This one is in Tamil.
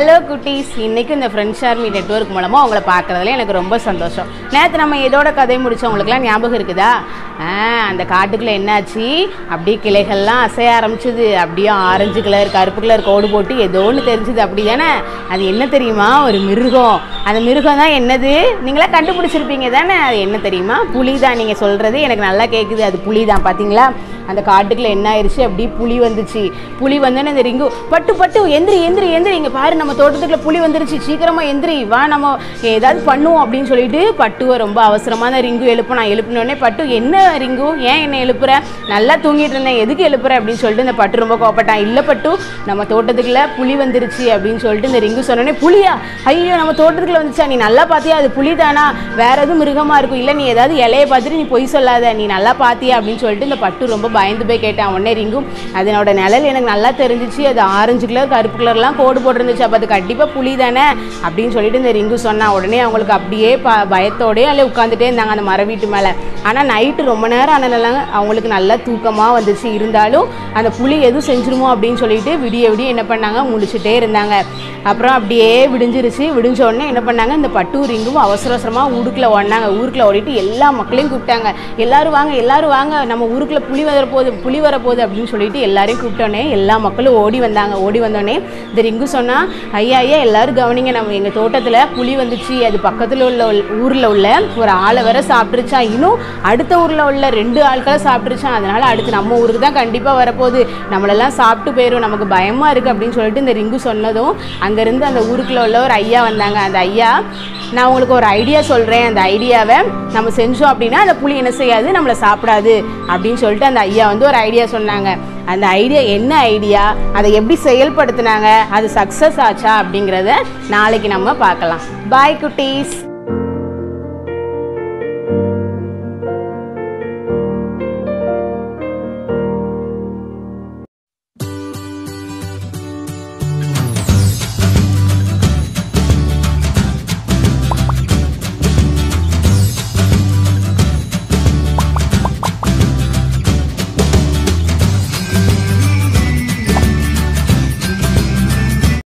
ஹலோ குட்டீஸ் இன்னைக்கு இந்த ஃப்ரெண்ட்ஸ் ஆர்மி நெட்வொர்க் மூலமாக உங்களை பார்க்குறதுல எனக்கு ரொம்ப சந்தோஷம் நேற்று நம்ம இதோட கதை முடிச்சவங்களுக்குலாம் ஞாபகம் இருக்குதா ஆ அந்த காட்டுக்குள்ளே என்னாச்சு அப்படியே கிளைகள்லாம் அசைய ஆரம்பிச்சுது அப்படியே ஆரஞ்சு கலர் கருப்பு கலர் கோடு போட்டு ஏதோ ஒன்று தெரிஞ்சுது அப்படி தானே அது என்ன தெரியுமா ஒரு மிருகம் அந்த மிருகம் தான் என்னது நீங்களா கண்டுபிடிச்சிருப்பீங்க தானே அது என்ன தெரியுமா புலி தான் நீங்கள் சொல்கிறது எனக்கு நல்லா கேட்குது அது புலி தான் பார்த்தீங்களா அந்த காட்டுக்குள்ள என்ன ஆயிடுச்சு அப்படி புலி வந்துச்சு புலி வந்தோன்னே இந்த ரிங்கு பட்டு பட்டு எந்திரி எந்திரி எந்திரி இங்கே பாரு நம்ம தோட்டத்துக்குள்ள புலி வந்துருச்சு சீக்கிரமா எந்திரி வா நம்ம ஏதாவது பண்ணுவோம் அப்படின்னு சொல்லிட்டு பட்டுவை ரொம்ப அவசரமான ரிங்கு எழுப்பினா எழுப்பினோடனே பட்டு என்ன ரிங்கு ஏன் என்ன எழுப்புற நல்லா தூங்கிட்டு இருந்தேன் எதுக்கு எழுப்புற அப்படின்னு சொல்லிட்டு இந்த பட்டு ரொம்ப கோப்பட்டான் இல்லை பட்டு நம்ம தோட்டத்துக்குள்ள புலி வந்துருச்சு அப்படின்னு சொல்லிட்டு இந்த ரிங்கு சொன்னோடனே புலியா ஐயோ நம்ம தோட்டத்துக்குள்ள வந்துச்சா நீ நல்லா பார்த்தியா அது புலி தானா வேற எதுவும் மிருகமா இருக்கும் இல்லை நீ ஏதாவது இலையை பார்த்துட்டு நீ பொய் சொல்லாத நீ நல்லா பார்த்தியா அப்படின்னு சொல்லிட்டு இந்த பட்டு ரொம்ப பயந்து போய் கேட்டான் உடனே ரிங்கும் அதனோட நிழல் எனக்கு நல்லா தெரிஞ்சிச்சு அது ஆரஞ்சு கலர் கருப்பு கலர்லாம் கோடு போட்டிருந்துச்சு அப்போ அது கண்டிப்பாக புலி தானே அப்படின்னு சொல்லிட்டு இந்த ரிங்கு சொன்னான் உடனே அவங்களுக்கு அப்படியே ப பயத்தோடயே அதில் உட்காந்துட்டே இருந்தாங்க அந்த மர வீட்டு மேலே ஆனால் நைட்டு ரொம்ப நேரம் ஆனதுனால அவங்களுக்கு நல்லா தூக்கமாக வந்துச்சு இருந்தாலும் அந்த புலி எதுவும் செஞ்சிருமோ அப்படின்னு சொல்லிட்டு விடிய விடிய என்ன பண்ணாங்க முடிச்சுட்டே இருந்தாங்க அப்புறம் அப்படியே விடிஞ்சிருச்சு விடிஞ்ச உடனே என்ன பண்ணாங்க இந்த பட்டு ரிங்கும் அவசர அவசரமாக ஊருக்குள்ள ஓடினாங்க ஊருக்குள்ள ஓடிட்டு எல்லா மக்களையும் கூப்பிட்டாங்க எல்லாரும் வாங்க எல்லாரும் வாங்க நம்ம ஊருக்குள்ள புலி வர போகுது புலி வர போகுது அப்படின்னு சொல்லிட்டு எல்லாரையும் கூப்பிட்டோன்னே எல்லா மக்களும் ஓடி வந்தாங்க ஓடி வந்தோடனே இந்த ரிங்கு சொன்னா ஐயா ஐயா எல்லாரும் கவனிங்க நம்ம எங்கள் தோட்டத்தில் புலி வந்துச்சு அது பக்கத்தில் உள்ள ஊரில் உள்ள ஒரு ஆளை வேற சாப்பிட்டுருச்சா இன்னும் அடுத்த ஊரில் உள்ள ரெண்டு ஆட்களை சாப்பிட்டுருச்சான் அதனால அடுத்து நம்ம ஊருக்கு தான் கண்டிப்பாக வரப்போகுது நம்மளெல்லாம் சாப்பிட்டு போயிடும் நமக்கு பயமா இருக்கு அப்படின்னு சொல்லிட்டு இந்த ரிங்கு சொன்னதும் அங்கேருந்து அந்த ஊருக்குள்ள உள்ள ஒரு ஐயா வந்தாங்க அந்த ஐயா நான் உங்களுக்கு ஒரு ஐடியா சொல்கிறேன் அந்த ஐடியாவை நம்ம செஞ்சோம் அப்படின்னா அந்த புலி என்ன செய்யாது நம்மளை சாப்பிடாது அப்படின்னு சொல்லிட்டு அந்த ஐயா வந்து ஒரு ஐடியா சொன்னாங்க அந்த ஐடியா என்ன ஐடியா அதை எப்படி செயல்படுத்தினாங்க அது சக்ஸஸ் ஆச்சா அப்படிங்கிறத நாளைக்கு நம்ம பார்க்கலாம் பாய் குட்டீஸ்